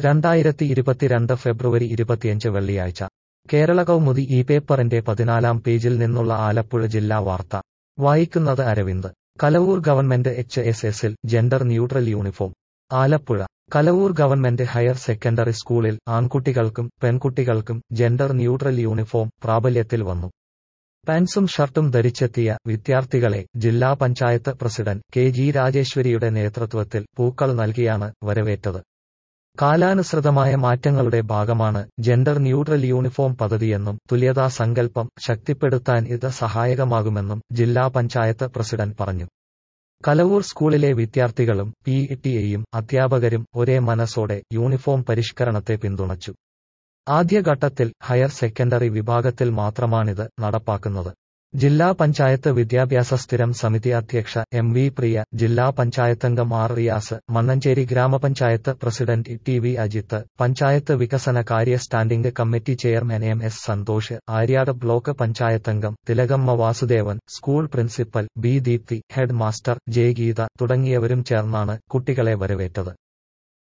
രണ്ടായിരത്തി ഇരുപത്തിരണ്ട് ഫെബ്രുവരി ഇരുപത്തിയഞ്ച് വെള്ളിയാഴ്ച കേരള കൗമുദി ഈ പേപ്പറിന്റെ പതിനാലാം പേജിൽ നിന്നുള്ള ആലപ്പുഴ ജില്ലാ വാർത്ത വായിക്കുന്നത് Aravind Kalavoor government H S എസിൽ gender neutral uniform Alappuzha Kalavoor government higher secondary സ്കൂളിൽ ആൺകുട്ടികൾക്കും പെൺകുട്ടികൾക്കും ജെൻഡർ ന്യൂട്രൽ യൂണിഫോം പ്രാബല്യത്തിൽ വന്നു പാൻസും ഷർട്ടും ധരിച്ചെത്തിയ വിദ്യാർത്ഥികളെ ജില്ലാ പഞ്ചായത്ത് പ്രസിഡന്റ് കെ ജി രാജേശ്വരിയുടെ നേതൃത്വത്തിൽ പൂക്കൾ നൽകിയാണ് വരവേറ്റത് കാലാനുസൃതമായ മാറ്റങ്ങളുടെ ഭാഗമാണ് ജെൻഡർ ന്യൂട്രൽ യൂണിഫോം പദ്ധതിയെന്നും തുല്യതാ സങ്കല്പം ശക്തിപ്പെടുത്താൻ ഇത് സഹായകമാകുമെന്നും ജില്ലാ പഞ്ചായത്ത് പ്രസിഡന്റ് പറഞ്ഞു കലവൂർ സ്കൂളിലെ വിദ്യാർത്ഥികളും പി ടിയെയും അധ്യാപകരും ഒരേ മനസ്സോടെ യൂണിഫോം പരിഷ്കരണത്തെ പിന്തുണച്ചു ആദ്യഘട്ടത്തിൽ ഹയർ സെക്കൻഡറി വിഭാഗത്തിൽ മാത്രമാണിത് നടപ്പാക്കുന്നത് ജില്ലാ പഞ്ചായത്ത് വിദ്യാഭ്യാസ സ്ഥിരം സമിതി അധ്യക്ഷ എം വി പ്രിയ ജില്ലാ പഞ്ചായത്തംഗം ആർ റിയാസ് മണ്ണഞ്ചേരി ഗ്രാമപഞ്ചായത്ത് president T V Ajith panchayat വികസന കാര്യ standing committee chairman M S Santhosh Aryad block പഞ്ചായത്തംഗം Thilakamma Vasudevan school principal B Deepthi head master J Geetha തുടങ്ങിയവരും ചേർന്നാണ് കുട്ടികളെ വരവേറ്റത്